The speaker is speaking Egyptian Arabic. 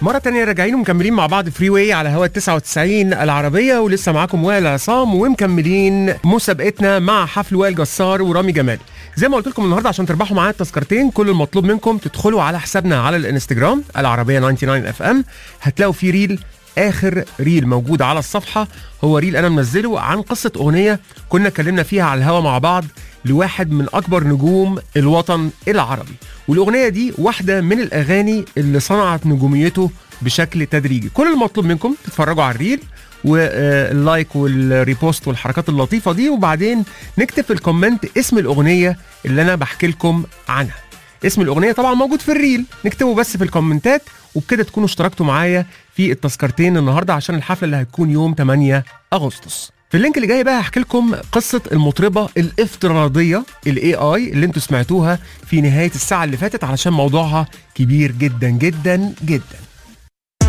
مرة تانية راجعين ومكملين مع بعض فري واي على هوا 99 العربية ولسه معاكم وائل عصام ومكملين مسابقتنا مع حفل وائل جسار ورامي جمال. زي ما قلت لكم النهارده عشان تربحوا معانا التذكرتين كل المطلوب منكم تدخلوا على حسابنا على الانستجرام العربية 99 اف ام هتلاقوا فيه ريل اخر ريل موجود على الصفحة هو ريل انا منزله عن قصة اغنية كنا اتكلمنا فيها على الهوا مع بعض لواحد من اكبر نجوم الوطن العربي والاغنيه دي واحده من الاغاني اللي صنعت نجوميته بشكل تدريجي كل المطلوب منكم تتفرجوا على الريل واللايك والريبوست والحركات اللطيفه دي وبعدين نكتب في الكومنت اسم الاغنيه اللي انا بحكي لكم عنها اسم الاغنيه طبعا موجود في الريل نكتبه بس في الكومنتات وبكده تكونوا اشتركتوا معايا في التذكرتين النهارده عشان الحفله اللي هتكون يوم 8 اغسطس في اللينك اللي جاي بقى هحكي لكم قصه المطربه الافتراضيه الاي اي اللي انتوا سمعتوها في نهايه الساعه اللي فاتت علشان موضوعها كبير جدا جدا جدا